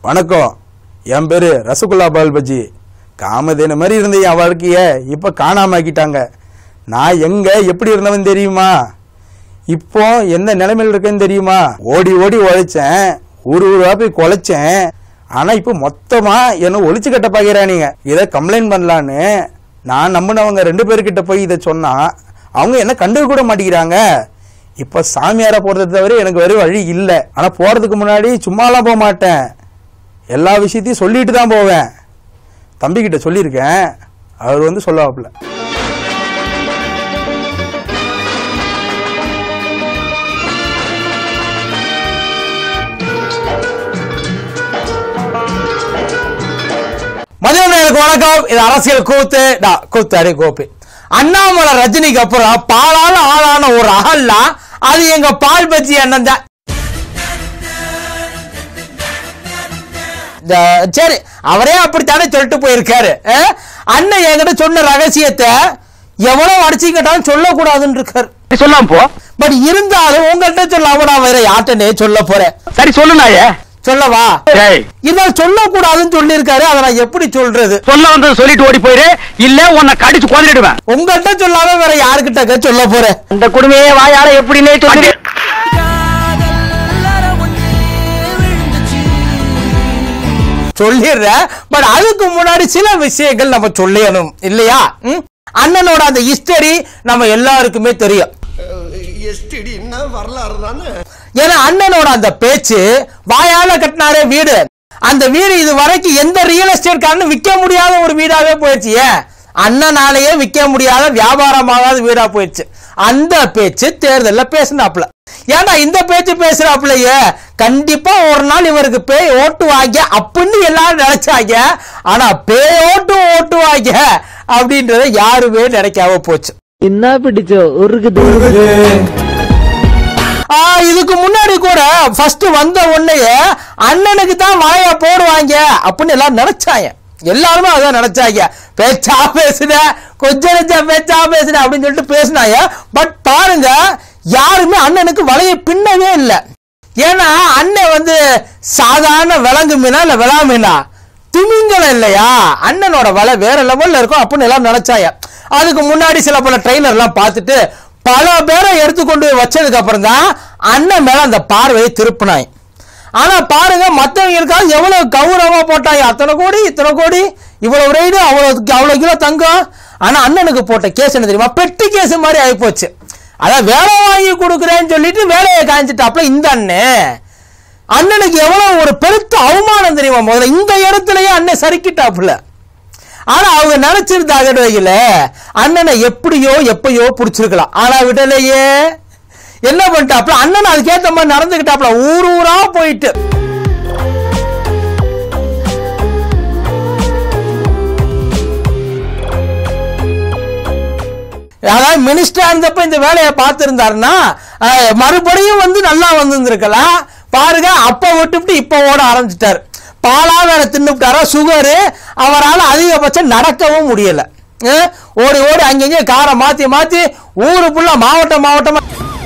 வணக்கம் என் பேரு ரசகுல்லா பால் பஜ்ஜி காமதேனு மாதிரி இருந்த என் வாழ்க்கைய இப்போ காணாம ஆக்கிட்டாங்க நான் எங்க எப்படி இருந்தவன் தெரியுமா இப்போ எந்த நிலைமையில் இருக்கேன்னு தெரியுமா ஓடி ஓடி உழைச்சேன் ஊர் ஊரா போய் குலைச்சேன் ஆனா இப்போ மொத்தமா என்ன ஒழிச்சு கட்ட பாக்கிறானுங்க இதை கம்ப்ளைண்ட் பண்ணலான்னு நான் நம்பினவங்க ரெண்டு பேர்கிட்ட போய் இதை சொன்னா அவங்க என்ன கண்டுக்க கூட மாட்டேங்கிறாங்க இப்ப சாமியாரா போறதை தவிர எனக்கு வேற வழி இல்லை ஆனா போறதுக்கு முன்னாடி சும்மாலாம் போக மாட்டேன் எல்லா விஷயத்தையும் சொல்லிட்டு தான் போவேன் தம்பிக்கிட்ட சொல்லியிருக்கேன் அவர் வந்து சொல்லுவாப்புல மதியம் நேருக்கு வணக்கம் இது அரசியல் கூத்து நான் கூத்து அடி கோபி அண்ணாமலை ரஜினிக்கு அப்புறம் பாலால ஆளான ஒரு ஆள்னா அது எங்க பால் பஜ்ஜி அண்ணன் தான் இந்த- சரி அவரே அப்படித்தானே சொல்லிட்டு போயிருக்காரு அஹ்? அண்ணன் என்கிட்ட சொன்ன ரகசியத்தை எவ்வளவு அடிச்சு கேட்டாலும் சொல்லக்கூடாதுன்னு இருக்காரு சொல்லாம போ பட் இருந்தாலும் உங்கள்கிட்ட சொல்லாம நான் வேற யார்ட்டனே சொல்ல போறேன் சரி சொல்லு நாயே சொல்லவா ஏய் இருந்தாலும் சொல்லக்கூடாதுன்னு சொல்லியிருக்காரு அதை நான் எப்படி சொல்றது சொல்ல வந்தது சொல்லிட்டு ஓடி போயிரு இல்ல உன்னை கடிச்சு கொண்டுடுவேன் உங்கள்கிட்ட சொல்லாம வேற யாருக்கிட்ட சொல்ல போறேன் அந்த குடுமையே வாயால எப்படின்னே சொல்லி சொல்லிடுறேன் பட் அதுக்கு முன்னாடி சில விஷயங்கள் நம்ம சொல்லிடணும் இல்லையா ம்? அண்ணனோட அந்த ஹிஸ்டரி நம்ம எல்லாருக்குமே தெரியும் எஸ்டிடின்னா வரலாறு தானே ஏன்னா அண்ணனோட அந்த பேச்சு வாயால கட்டினாரே வீடு அந்த வீடு இது வரைக்கும் எந்த ரியல் எஸ்டேட் காரனும் விற்க முடியாத ஒரு வீடாவே போயிடுச்சு ஏன் அண்ணனாலேயே விற்க முடியாத வியாபாரமாகாத வீடா போயிடுச்சு அந்த பேச்சு தேர்தல்ல பேசினாப்ல ஏன்னா இந்த பேச்சு பேசுறாப்புலயே கண்டிப்பா ஒரு நாள் இவருக்கு பேய் ஓட்டுவாங்க அப்படின்னு எல்லாரும் நினைச்சாங்க ஆனா பேய் ஓட்டு ஓட்டுவாங்க அப்படின்றத யாருமே நினைக்காம போச்சு என்ன பிடிச்சோ உருக்குது ஆ, இதுக்கு முன்னாடி கூட ஃபர்ஸ்ட் வந்த உடனேயே அண்ணனுக்கு தான் வாயா போடுவாங்க அப்படின்னு எல்லாரும் நினைச்சாங்க எல்லாருமே அதான் நினைச்சாங்க பேச்சா பேசுன கொஞ்சம் நெஞ்சம் பேச்சா பேசுன அப்படின்னு சொல்லிட்டு பேசினாங்க பட் பாருங்க யாருமே அண்ணனுக்கு வலைய பின்னவே இல்லை ஏன்னா அண்ணன் வந்து சாதாரண விலங்கு மீனா இல்ல விலா மீனா திமிங்கலம் இல்லையா அண்ணனோட வலை வேற லெவல்ல இருக்கும் அப்படின்னு எல்லாம் நினைச்சாங்க அதுக்கு முன்னாடி சில பல ட்ரெய்லர்லாம் பார்த்துட்டு பல பேரை எடுத்துக்கொண்டு போய் வச்சதுக்கு அப்புறம் தான் அண்ணன் மேல அந்த பார்வையை திருப்பினாங்க ஆனா பாருங்க மத்தவங்களுக்காக எவ்வளவு கௌரவமா போட்டாங்க அத்தனை கோடி இத்தனை கோடி இவ்வளவு ரைடு அவ்வளவு அவ்வளவு கிலோ தங்கம் ஆனா அண்ணனுக்கு போட்ட கேஸ் என்ன தெரியுமா பெட்டி கேஸ் மாதிரி ஆயிப்போச்சு அதான் வேலை வாங்கி கொடுக்குறேன்னு சொல்லிட்டு வேலையை காய்ச்சிட்டாப்ல இந்த அண்ணன் அண்ணனுக்கு எவ்வளவு ஒரு பெருத்த அவமானம் தெரியுமா முதல்ல இந்த இடத்துலயே அண்ணன் சறுக்கிட்டாப்புல ஆனா அவங்க நினைச்சிருந்தாங்க வைக்கல அண்ணனை எப்படியோ எப்பயோ புடிச்சிருக்கலாம் ஆனா விடலையே என்ன பண்ணிட்டாப்ல அண்ணன் அதுக்கேத்த மாதிரி நடந்துக்கிட்டாப்ல ஊர் ஊரா போயிட்டு அதாவது மினிஸ்டர் இருந்தப்ப இந்த வேலையை பார்த்திருந்தாருன்னா அஹ், மறுபடியும் வந்து நல்லா வந்திருந்திருக்கலாம் பாருங்க அப்ப விட்டுவிட்டு இப்ப ஓட ஆரம்பிச்சிட்டாரு பாலா வேற தின்னுட்டாரா சுகரு அவரால் அதிகபட்சம் நடக்கவும் முடியல அஹ், ஓடி ஓடி அங்கங்க காரை மாத்தி மாத்தி ஊரு ஃபுல்லா மாவட்டம் மாவட்டமா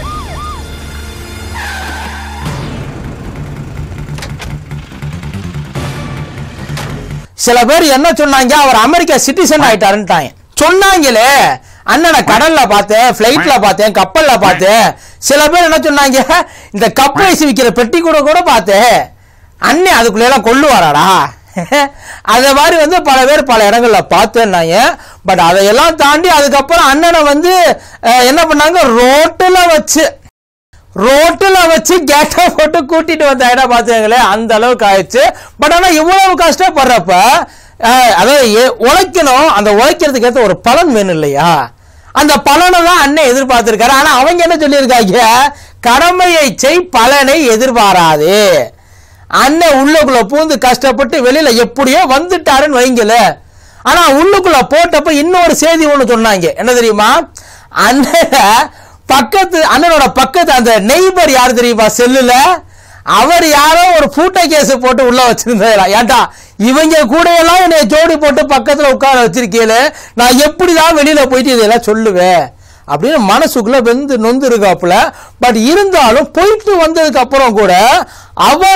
சில பேர் என்ன சொன்னாங்க அவர் அமெரிக்கா சிட்டிசன் ஆயிட்டாருன்ட்டாங்க சொன்னாங்களே அண்ணனை கடல்ல பார்த்தேன் பிளைட்ல பார்த்தேன் கப்பல்ல பார்த்தேன் சில பேர் என்ன சொன்னாங்க இந்த கப் ஐஸ் விற்கிற பெட்டி கூட கூட பார்த்தேன் அண்ணன் அதுக்குள்ள எல்லாம் கொள்ளுவாராடா அத மாதிரி வந்து பல பேர் பல இடங்கள்ல பார்த்தேன்னாங்க பட் அதையெல்லாம் தாண்டி அதுக்கப்புறம் அண்ணனை வந்து அஹ், என்ன பண்ணாங்க ரோட்டுல வச்சு ரோட்டுல வச்சு கேட்ட போட்டு கூட்டிட்டு வந்த இடம் பார்த்துங்களேன் அந்த அளவுக்கு ஆயிடுச்சு பட் ஆனா இவ்வளவு கஷ்டப்படுறப்ப அஹ், அதாவது எ- உழைக்கணும் அந்த உழைக்கிறதுக்கு ஏற்ற ஒரு பலன் வேணும் இல்லையா அந்த பலனை தான் அண்ணன் எதிர்பார்த்திருக்காரு ஆனா அவங்க என்ன சொல்லியிருக்காங்க கடமையை செய் பலனை எதிர்பாராதே அண்ணன் உள்ளுக்குள்ள பூந்து கஷ்டப்பட்டு வெளியில எப்படியோ வந்துட்டாருன்னு வைங்கல ஆனா உள்ளுக்குள்ள போட்டப்ப இன்னொரு செய்தி ஒண்ணு சொன்னாங்க என்ன தெரியுமா அண்ணனை பக்கத்து அண்ணனோட பக்கத்து அந்த நெய்பர் யார் தெரியுமா செல்லுல அவர் யாரோ ஒரு பூட்டை கேஸ் போட்டு உள்ள வச்சிருந்தாரா ஏன்டா இவங்க கூட எல்லாம் என்னை ஜோடி போட்டு பக்கத்துல உட்கார வச்சிருக்கீங்களே நான் எப்படிதான் வெளியில போயிட்டு இதெல்லாம் சொல்லுவேன் அப்படின்னு மனசுக்குள்ள வெந்து நொந்து இருக்காப்புல பட் இருந்தாலும் போயிட்டு வந்ததுக்கு அப்புறம் கூட அவர்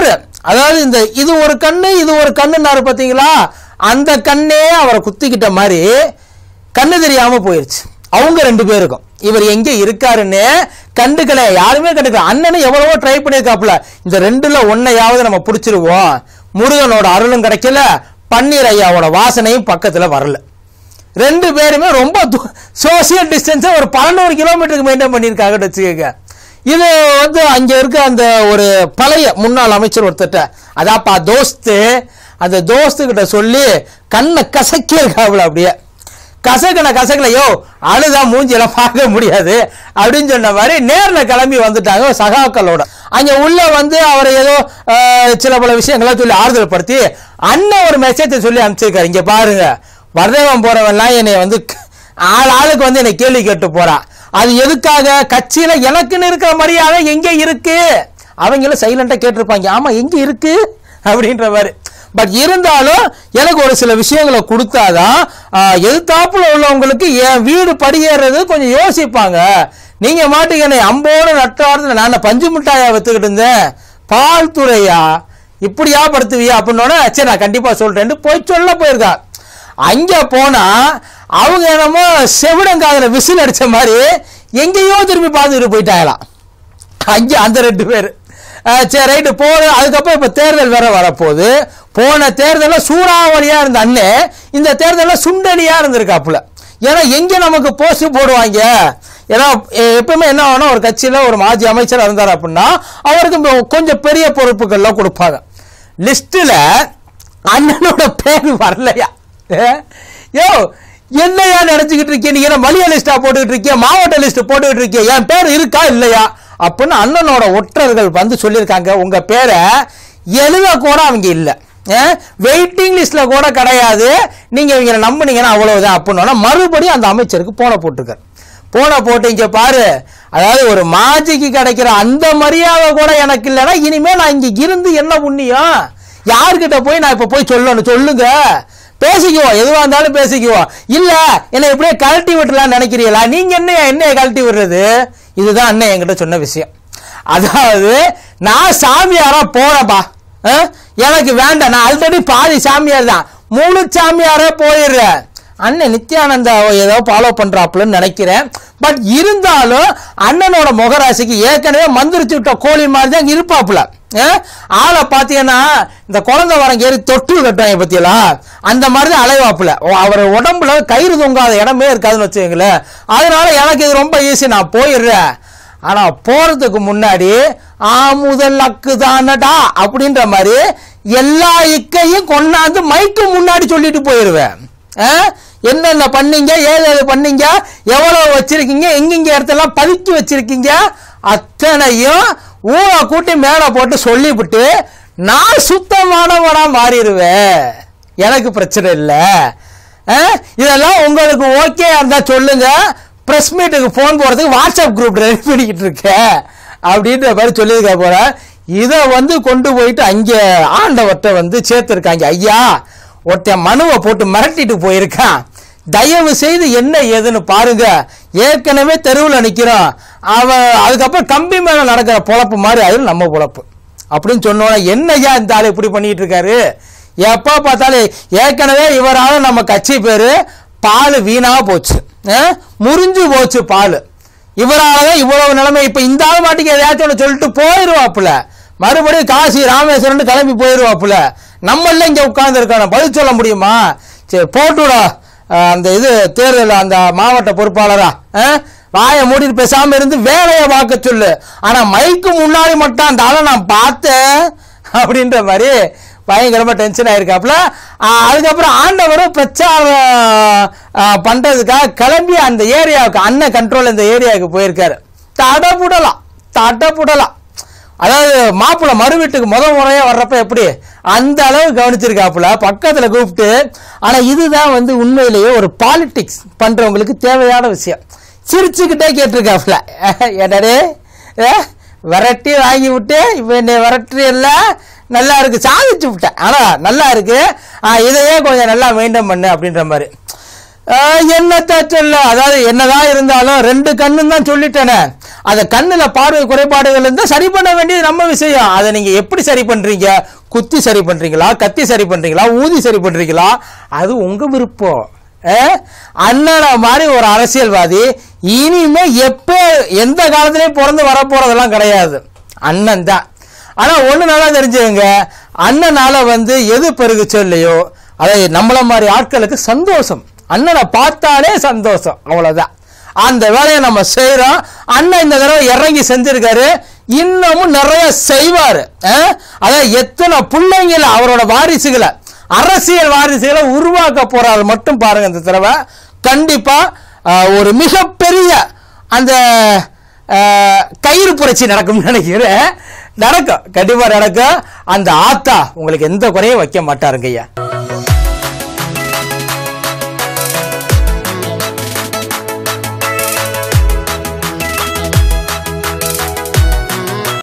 அதாவது இந்த இது ஒரு கண்ணு இது ஒரு கண்ணுன்னாரு பார்த்தீங்களா அந்த கண்ணே அவரை குத்திக்கிட்ட மாதிரி கண்ணு தெரியாம போயிருச்சு அவங்க ரெண்டு பேருக்கும் இவர் எங்க இருக்காருன்னு கண்டுக்கல யாருமே கண்டுக்கல அண்ணனும் எவ்வளவோ ட்ரை பண்ணியிருக்காப்புல இந்த ரெண்டுல ஒன்னையாவது நம்ம பிடிச்சிருவோம் முருகனோட அருளும் கிடைக்கல பன்னீர் ஐயாவோட வாசனையும் பக்கத்துல வரல ரெண்டு பேருமே ரொம்ப சோசியல் டிஸ்டன்ஸை ஒரு பன்னெண்டு கிலோமீட்டருக்கு மெயின்டைன் பண்ணியிருக்காங்கன்னு வச்சுக்கோங்க இது வந்து அங்க இருக்க அந்த ஒரு பழைய முன்னாள் அமைச்சர் ஒருத்தட்ட அதாப்பா தோஸ்து அந்த தோஸ்து கிட்ட சொல்லி கண்ணை கசக்கி இருக்காப்புல அப்படியே கசக்கன கசக்கல யோ அழுதா மூஞ்சியெல்லாம் பார்க்க முடியாது அப்படின்னு சொன்ன மாதிரி நேர்ல கிளம்பி வந்துட்டாங்க சகாக்களோட அங்க உள்ள வந்து அவர் ஏதோ அஹ், சில பல விஷயங்கள்லாம் சொல்லி ஆறுதல் படுத்தி அண்ணன் ஒரு மெசேஜை சொல்லி அனுப்பிச்சிருக்காரு இங்க பாருங்க வர்தவன் போறவன்லாம் என்னை வந்து ஆள் ஆளுக்கு வந்து என்னை கேள்வி கேட்டு போறான் அது எதுக்காக கட்சியில எனக்குன்னு இருக்கிற மரியாதை எங்க இருக்கு அவங்களும் சைலண்டா கேட்டிருப்பாங்க ஆமா எங்க இருக்கு அப்படின்ற மாதிரி பட் இருந்தாலும் எனக்கு ஒரு சில விஷயங்களை கொடுத்தாதான் ஆஹ், எதிர்த்தாப்புல உள்ளவங்களுக்கு என் வீடு படியேறது கொஞ்சம் யோசிப்பாங்க நீங்க மாட்டுக்கு என்னை அம்போடு நட்டாரத்தில் நான் பஞ்சு மிட்டாயா வித்துக்கிட்டு இருந்தேன் பால் துறையா இப்படியா படுத்துவியா அப்படின்னோட சரி நான் கண்டிப்பா சொல்றேன்னு போய் சொல்ல போயிருக்கா அங்க போனா அவங்க என்னமோ செவிடங்காதுல விசில் அடிச்ச மாதிரி எங்கேயோ திரும்பி பார்த்துட்டு போயிட்டாங்களாம் அங்கே அந்த ரெண்டு பேர் அஹ் சரி ரைட்டு போன அதுக்கப்புறம் இப்போ தேர்தல் வேற வரப்போகுது போன தேர்தலில் சூறாவளியா இருந்த அண்ணன் இந்த தேர்தலில் சுண்டலியா இருந்திருக்காப்புல ஏன்னா எங்க நமக்கு போஸ்ட் போடுவாங்க ஏன்னா எ- எப்பவுமே என்ன ஆகணும் ஒரு கட்சியில ஒரு மாஜி அமைச்சர் இருந்தார் அப்படின்னா அவருக்கு இப்போ கொஞ்சம் பெரிய பொறுப்புகள்லாம் கொடுப்பாங்க லிஸ்ட்டில் அண்ணனோட பேர் வரலையா ஏ? யோ என்னையா நினைச்சுக்கிட்டு இருக்கீங்க நீங்க என்ன மலிய லிஸ்டா போட்டுக்கிட்டு இருக்கீங்க மாவட்ட லிஸ்ட் போட்டுக்கிட்டு இருக்கீங்க என் பேர் இருக்கா இல்லையா அப்படின்னு அண்ணனோட ஒற்றர்கள் வந்து சொல்லியிருக்காங்க உங்க பேரை எழுத கூட அவங்க இல்லை வெயிட்டிங் லிஸ்ட்ல கூட கிடையாது நீங்க இவங்களை நம்புனீங்கன்னா அவ்வளவுதான் அப்படின்னா மறுபடியும் அந்த அமைச்சருக்கு போன போட்டிருக்காரு போன போட்டு இங்க பாரு அதாவது ஒரு மாஜிக்கு கிடைக்கிற அந்த மரியாதை கூட எனக்கு இல்லைன்னா இனிமே நான் இங்க இருந்து என்ன புண்ணியம் யார்கிட்ட போய் நான் இப்ப போய் சொல்லணும் சொல்லுங்க பேசிக்குவோம் எதுவா இருந்தாலும் பேசிக்குவோம் இல்ல என்னை இப்படியே கழட்டி விட்டுலாம் நினைக்கிறீங்களா நீங்க என்ன என்னைய கழட்டி விடுறது இதுதான் அண்ணன் என்கிட்ட சொன்ன விஷயம் அதாவது நான் சாமியாரா போறேன்பா அஹ்? எனக்கு வேண்டாம் நான் ஆல்ரெடி பாதி சாமியார் தான் முழு சாமியாரே போயிடுறேன் அண்ணன் நித்யானந்தா ஏதோ ஃபாலோ பண்றாப்புலன்னு நினைக்கிறேன் பட் இருந்தாலும் அண்ணனோட முகராசிக்கு ஏற்கனவே மந்திரிச்சு விட்ட கோழி மாதிரி தான் இருப்பாப்புல அஹ்? ஆளை பார்த்தீங்கன்னா இந்த குழந்தை வரம் ஏறி தொற்று கட்டாங்க பத்தியெல்லாம் அந்த மாதிரி தான் அலைவாப்புல ஓ, அவர் உடம்புல கயிறு தொங்காத இடமே இருக்காதுன்னு வச்சுக்கங்களேன் அதனால எனக்கு இது ரொம்ப ஈஸி நான் போயிடுறேன் ஆனா போறதுக்கு முன்னாடி ஆ முதல் அக்கு தானடா அப்படின்ற மாதிரி எல்லா இக்கையும் கொண்டாந்து மைக்கு முன்னாடி சொல்லிட்டு போயிருவேன் ஆ? என்னென்ன பண்ணீங்க ஏது ஏது பண்ணீங்க எவ்வளவு வச்சிருக்கீங்க எங்கெங்க இடத்தெல்லாம் பதுக்கி வச்சிருக்கீங்க அத்தனையும் ஊரை கூட்டி மேலே போட்டு சொல்லிவிட்டு நான் சுத்தமானவனா மாறிடுவேன் எனக்கு பிரச்சனை இல்லை அஹ், இதெல்லாம் உங்களுக்கு ஓகே இருந்தா சொல்லுங்க பிரஸ் மீட்டுக்கு ஃபோன் போறதுக்கு வாட்ஸ்அப் குரூப் ரெடி பண்ணிக்கிட்டு இருக்கேன் அப்படின்ற மாதிரி சொல்லியிருக்க போறேன் இதை வந்து கொண்டு போயிட்டு அங்கே ஆண்டவர்கிட்ட வந்து சேர்த்துருக்காங்க ஐயா ஒருத்தன் மனுவை போட்டு மிரட்டிட்டு போயிருக்கான் தயவு செய்து என்ன ஏதுன்னு பாருங்க ஏற்கனவே தெருவில் நிற்கிறோம் அவன் அதுக்கப்புறம் கம்பி மேலே நடக்கிற பொழப்பு மாதிரி அது நம்ம பொழப்பு அப்படின்னு சொன்னோன்னா என்னய்யா இந்த ஆள் இப்படி பண்ணிட்டு இருக்காரு எப்போ பார்த்தாலும் ஏற்கனவே இவரால நம்ம கட்சி பேரு பால் வீணா போச்சு அஹ், முறிஞ்சு போச்சு பால் இவரால தான் இவ்வளவு நிலைமை இப்ப இந்த ஆள் மாட்டுக்கு எதையாச்சும் ஒன்று சொல்லிட்டு போயிடுவாப்புல மறுபடியும் காசி ராமேஸ்வரன் கிளம்பி போயிடுவாப்புல நம்மள இங்க உட்கார்ந்து இருக்கணும் பதில் சொல்ல முடியுமா சரி போட்டுடா அஹ், அந்த இது தேர்தல் அந்த மாவட்ட பொறுப்பாளரா அஹ், வாயை மூடிட்டு பேசாம இருந்து வேலையை பார்க்க சொல்லு ஆனா மைக்கு முன்னாடி மட்டும் அந்த ஆளை நான் பார்த்தேன் அப்படின்ற மாதிரி பயங்கரமா டென்ஷன் ஆயிருக்காப்புல ஆஹ் அதுக்கப்புறம் ஆண்டவரும் பிரச்சாரம் ஆஹ் பண்றதுக்காக கிளம்பி அந்த ஏரியாவுக்கு அண்ணன் கண்ட்ரோல் இந்த ஏரியாவுக்கு போயிருக்காரு தடபுடலாம் தடபுடலாம் அதாவது மாப்பிள்ள மறு வீட்டுக்கு முத முறையா வர்றப்ப எப்படி அந்த அளவு கவனிச்சிருக்காப்புல பக்கத்துல கூப்பிட்டு ஆனா இதுதான் வந்து உண்மையிலேயே ஒரு பாலிடிக்ஸ் பண்றவங்களுக்கு தேவையான விஷயம் சிரிச்சுக்கிட்டே கேட்டிருக்காப்புல என்னடே ஏ, விரட்டி வாங்கி விட்டு இப்போ என்னை விரட்டி எல்லாம் நல்லா இருக்கு சாதிச்சு விட்டேன் ஆனா நல்லா இருக்கு ஆ, இதையே கொஞ்சம் நல்லா மெயின்டைன் பண்ணு அப்படின்ற மாதிரி ஆஹ், என்னத்த சொல்ல அதாவது என்னதான் இருந்தாலும் ரெண்டு கண்ணுன்னு தான் சொல்லிட்டேனே அந்த கண்ணுல பார்வை குறைபாடுகள் இருந்தா சரி பண்ண வேண்டியது நம்ம விஷயம் அதை நீங்க எப்படி சரி பண்றீங்க குத்தி சரி பண்றீங்களா கத்தி சரி பண்றீங்களா ஊதி சரி பண்றீங்களா அது உங்க விருப்பம் ஆஹ்? அண்ணனை மாதிரி ஒரு அரசியல்வாதி இனிமே எப்ப எந்த காலத்திலயும் பிறந்து வரப்போறதெல்லாம் கிடையாது அண்ணன் தான் ஆனா ஒண்ணு நல்லா தெரிஞ்சுக்கங்க அண்ணனால வந்து எது பெருகுச்சோ இல்லையோ அதை நம்மள மாதிரி ஆட்களுக்கு சந்தோஷம் அண்ணனை பார்த்தாலே சந்தோஷம் அவ்வளவுதான் அந்த வேலையை நம்ம செய்றோம் அண்ணன் இந்த தடவை இறங்கி செஞ்சிருக்காரு இன்னமும் நிறைய செய்வாரு அஹ்? அதான் எத்தனை பிள்ளைங்கள அவரோட வாரிசுகளை அரசியல் வாரிசுகளை உருவாக்க போறாரு மட்டும் பாருங்க இந்த தடவை கண்டிப்பா அஹ், ஒரு மிகப்பெரிய அந்த அஹ், கயிறு புரட்சி நடக்கும்னு நினைக்கிறேன் நடக்கும் கண்டிப்பா நடக்கும் அந்த ஆத்தா உங்களுக்கு எந்த குறையும் வைக்க மாட்டாருங்க ஐயா